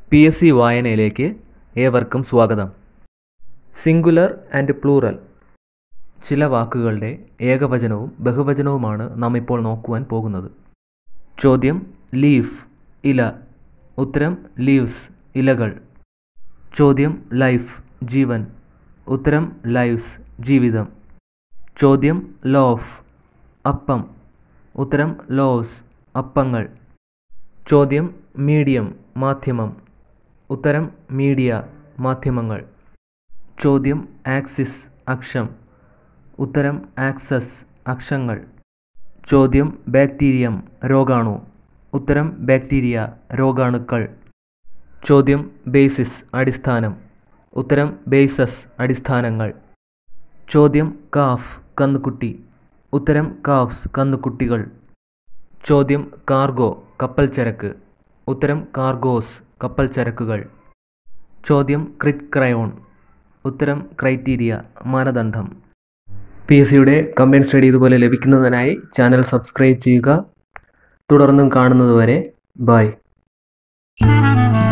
P S C വായനയിലേക്ക് ഏവർക്കും സ്വാഗതം singular and plural ചില വാക്കുകളുടെ ഏകവചനവും ബഹുവചനവുമാണ് നാം ഇപ്പോൾ നോക്കുവാൻ പോകുന്നത് ചോദ്യം ലീഫ് ഇല ഉത്തരം ലീവ്സ് ഇലകൾ ചോദ്യം ലൈഫ് ജീവൻ ഉത്തരം ലൈവ്സ് ജീവിതം ചോദ്യം ലോഫ് അപ്പം ഉത്തരം ലോസ് അപ്പങ്ങൾ ചോദ്യം മീഡിയം മാധ്യമം ഉത്തരം മീഡിയ മാധ്യമങ്ങൾ ചോദ്യം ആക്സിസ് അക്ഷം ഉത്തരം ആക്സസ് അക്ഷങ്ങൾ ചോദ്യം ബാക്ടീരിയം രോഗാണു ഉത്തരം ബാക്ടീരിയ രോഗാണുക്കൾ ചോദ്യം ബേസിസ് അടിസ്ഥാനം ഉത്തരം ബേസസ് അടിസ്ഥാനങ്ങൾ ചോദ്യം കാഫ് കന്നുകുട്ടി ഉത്തരം കാഫ്സ് കന്നുകുട്ടികൾ ചോദ്യം കാർഗോ കപ്പൽ ചരക്ക് ഉത്തരം കാർഗോസ് കപ്പൽ ചരക്കുകൾ ചോദ്യം ക്രിറ്റ് ക്രയോൺ ഉത്തരം ക്രൈറ്റീരിയ മാനദണ്ഡം പി എസ് സിയുടെ കമ്പൈൻ സ്റ്റഡി ഇതുപോലെ ലഭിക്കുന്നതിനായി ചാനൽ സബ്സ്ക്രൈബ് ചെയ്യുക തുടർന്നും കാണുന്നതുവരെ ബൈ